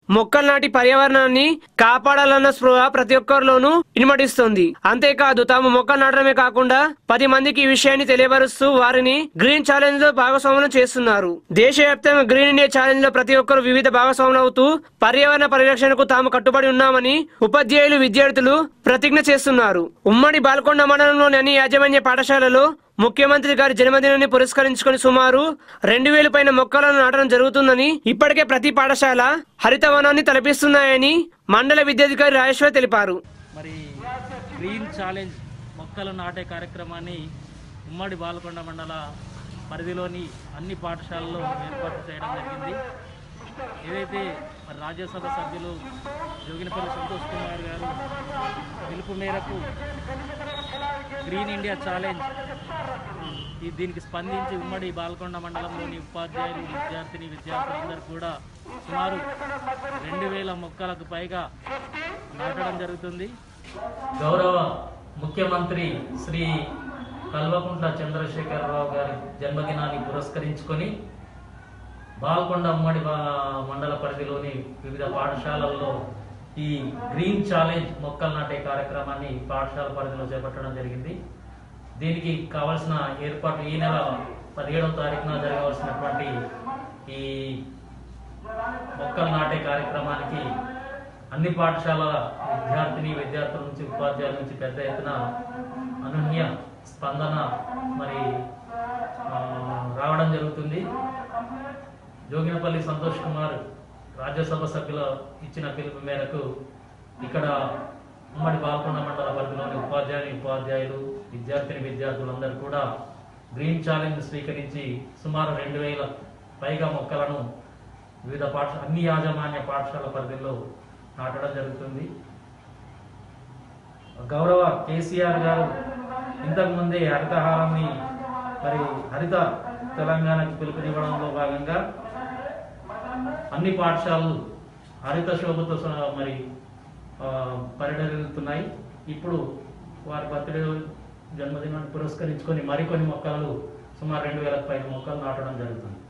మొక్కలు నాటి పర్యావరణాన్ని కాపాడాలన్న స్పృహ ప్రతి ఒక్కరిలోనూ ఇనుమడిస్తుంది అంతేకాదు తాము మొక్కలు నాటడమే కాకుండా పది మందికి ఈ విషయాన్ని తెలియపరుస్తూ వారిని గ్రీన్ ఛాలెంజ్ లో భాగస్వాములు చేస్తున్నారు దేశవ్యాప్తంగా గ్రీన్ ఇండియా ఛాలెంజ్ లో ప్రతి ఒక్కరు వివిధ భాగస్వాములు అవుతూ పర్యావరణ పరిరక్షణకు తాము కట్టుబడి ఉన్నామని ఉపాధ్యాయులు విద్యార్థులు ప్రతిజ్ఞ చేస్తున్నారు ఉమ్మడి బాల్కొండ మండలంలోని అన్ని యాజమాన్య పాఠశాలలో ముఖ్యమంత్రి గారి జన్మదినాన్ని పురస్కరించుకొని సుమారు రెండు వేల పైన మొక్కలను నాటడం జరుగుతుందని ఇప్పటికే ప్రతి పాఠశాల హరితవనాన్ని తలపిస్తున్నాయని మండల విద్యాధికారి రాజేశ్వర్ తెలిపారు మరి గ్రీన్ ఛాలెంజ్ మొక్కలు నాటే కార్యక్రమాన్ని ఉమ్మడి బాలకొండ మండల పరిధిలోని అన్ని పాఠశాలల్లో ఏర్పాటు చేయడం జరిగింది ఏదైతే మరి రాజ్యసభ సభ్యులు జోగినపల్లి సంతోష్ కుమార్ గారు పిలుపు మేరకు గ్రీన్ ఇండియా ఛాలెంజ్ ఈ దీనికి స్పందించి ఉమ్మడి బాల్కొండ మండలంలోని ఉపాధ్యాయులు విద్యార్థిని విద్యార్థులందరూ కూడా సుమారు రెండు వేల మొక్కలకు పైగా నాటడం జరుగుతుంది గౌరవ ముఖ్యమంత్రి శ్రీ కల్వకుంట్ల చంద్రశేఖరరావు గారి జన్మదినాన్ని పురస్కరించుకొని బాల్కొండ ఉమ్మడి బా- మండల పరిధిలోని వివిధ పాఠశాలల్లో ఈ గ్రీన్ ఛాలెంజ్ మొక్కలు నాటే కార్యక్రమాన్ని పాఠశాల పరిధిలో చేపట్టడం జరిగింది దీనికి కావలసిన ఏర్పాట్లు ఈ నెల పదిహేడవ తారీఖున జరగవలసినటువంటి ఈ మొక్కలు నాటే కార్యక్రమానికి అన్ని పాఠశాలల విద్యార్థిని విద్యార్థుల నుంచి ఉపాధ్యాయుల నుంచి పెద్ద ఎత్తున అనన్య స్పందన మరి ఆ, రావడం జరుగుతుంది జోగినపల్లి సంతోష్ కుమార్ రాజ్యసభ సభ్యుల ఇచ్చిన పిలుపు మేరకు ఇక్కడ ఉమ్మడి పాల్గొండ మండల పరిధిలోని ఉపాధ్యాయుని ఉపాధ్యాయులు విద్యార్థిని విద్యార్థులందరూ కూడా గ్రీన్ ఛాలెంజ్ స్వీకరించి సుమారు రెండు వేల పైగా మొక్కలను వివిధ పాఠ అన్ని యాజమాన్య పాఠశాల పరిధిలో నాటడం జరుగుతుంది గౌరవ కేసీఆర్ గారు ఇంతకుముందే హరితహారాన్ని మరి హరిత తెలంగాణకి పిలుపునివ్వడంలో భాగంగా అన్ని పాఠశాలలు హరిత శోభతో స- మరి ఆ, పరిడవిల్లుతున్నాయి ఇప్పుడు వారి బర్త్డే జన్మదినాన్ని పురస్కరించుకొని మరికొన్ని మొక్కలు సుమారు రెండు వేలకు పైన మొక్కలు నాటడం జరుగుతుంది